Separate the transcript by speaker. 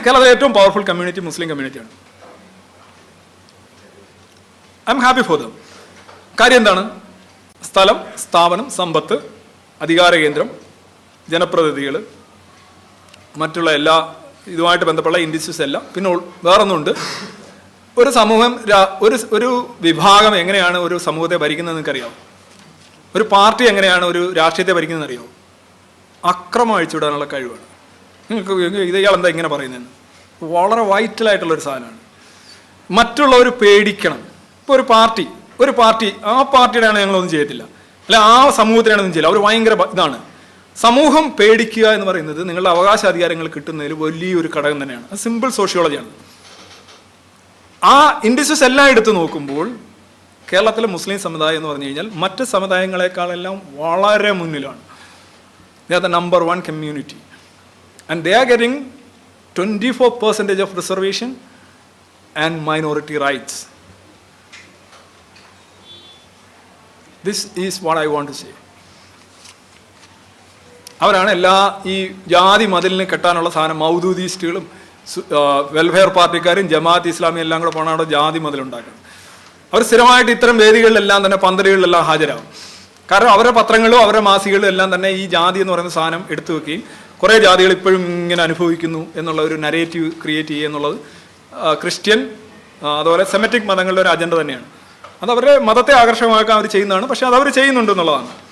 Speaker 1: കേരളത്തിലെ ഏറ്റവും powerful community മുസ്ലിം കമ്മ്യൂണിറ്റിയാണ് I am happy for them കാര്യം എന്താണ് സ്ഥലം സ്ഥാപനം സമ്പത്ത് അധികാര കേന്ദ്രം ജനപ്രതിനിധികൾ മറ്റുള്ള എല്ലാ ഇതുമായിട്ട് ബന്ധപ്പെട്ട ഇൻഡസ്ട്രീസ് എല്ലാം പിന്നെ ഉൾ- വേറൊന്നുണ്ട് ഒരു സമൂഹം രാ- ഒരു ഒരു വിഭാഗം എങ്ങനെയാണ് ഒരു സമൂഹത്തെ ഭരിക്കുന്നത് നിങ്ങൾക്കറിയാം ഒരു പാർട്ടി എങ്ങനെയാണ് ഒരു രാഷ്ട്രീയത്തെ ഭരിക്കുന്നത് അറിയാമോ അക്രമം അഴിച്ചുവിടാനുള്ള കഴിവാണ് നിങ്ങൾക്ക് ഇത് ഇയാൾ എന്താ ഇങ്ങനെ പറയുന്നതെന്ന് വളരെ വൈറ്റലായിട്ടുള്ള ഒരു സാധനമാണ് മറ്റുള്ളവർ പേടിക്കണം ഇപ്പോൾ ഒരു പാർട്ടി ഒരു പാർട്ടി ആ പാർട്ടിയുടെയാണ് ഞങ്ങളൊന്നും ചെയ്യത്തില്ല അല്ല ആ സമൂഹത്തിനാണ് ഒന്നും ചെയ്യില്ല അവർ ഭയങ്കര ബ- ഇതാണ് സമൂഹം പേടിക്കുക എന്ന് പറയുന്നത് നിങ്ങളുടെ അവകാശാധികാരങ്ങൾ കിട്ടുന്നതിൽ വലിയൊരു ഘടകം തന്നെയാണ് അത് സിമ്പിൾ സോഷ്യോളജിയാണ് ആ ഇൻഡസ്ട്രീസ് എല്ലാം എടുത്തു നോക്കുമ്പോൾ കേരളത്തിലെ മുസ്ലിം സമുദായം എന്ന് പറഞ്ഞു കഴിഞ്ഞാൽ മറ്റ് സമുദായങ്ങളെക്കാളെല്ലാം വളരെ മുന്നിലാണ് they are the number one community and they are getting twenty four percentage of reservation and minority rights this is what I want to say അവരാണ് എല്ലാ ഈ ജാതി മതിലിന് കെട്ടാനുള്ള സാധനം മൗദൂദിസ്റ്റുകളും വെൽഫെയർ പാർട്ടിക്കാരും ജമാഅത്ത് ഇസ്ലാമി എല്ലാം കൂടെ പോകണം അവിടെ ജാതി മതിലുണ്ടാക്കുന്നത് അവർ സ്ഥിരമായിട്ട് ഇത്തരം വേദികളിലെല്ലാം തന്നെ പന്തലുകളിലെല്ലാം ഹാജരാകും കാരണം അവരുടെ പത്രങ്ങളും അവരുടെ മാസികകളും എല്ലാം തന്നെ ഈ ജാതി എന്ന് പറയുന്ന സാധനം എടുത്തു വെക്കുകയും കുറേ ജാതികൾ ഇപ്പോഴും ഇങ്ങനെ അനുഭവിക്കുന്നു എന്നുള്ള ഒരു നരേറ്റീവ് ക്രിയേറ്റ് ചെയ്യുക എന്നുള്ളത് ആ, ക്രിസ്ത്യൻ ആ, അതുപോലെ സെമറ്റിക് മതങ്ങളുടെ ഒരു അജണ്ട തന്നെയാണ് അത് അവരുടെ മതത്തെ ആകർഷകമാക്കാൻ അവർ ചെയ്യുന്നതാണ് പക്ഷെ അത് അവർ ചെയ്യുന്നുണ്ട് എന്നുള്ളതാണ്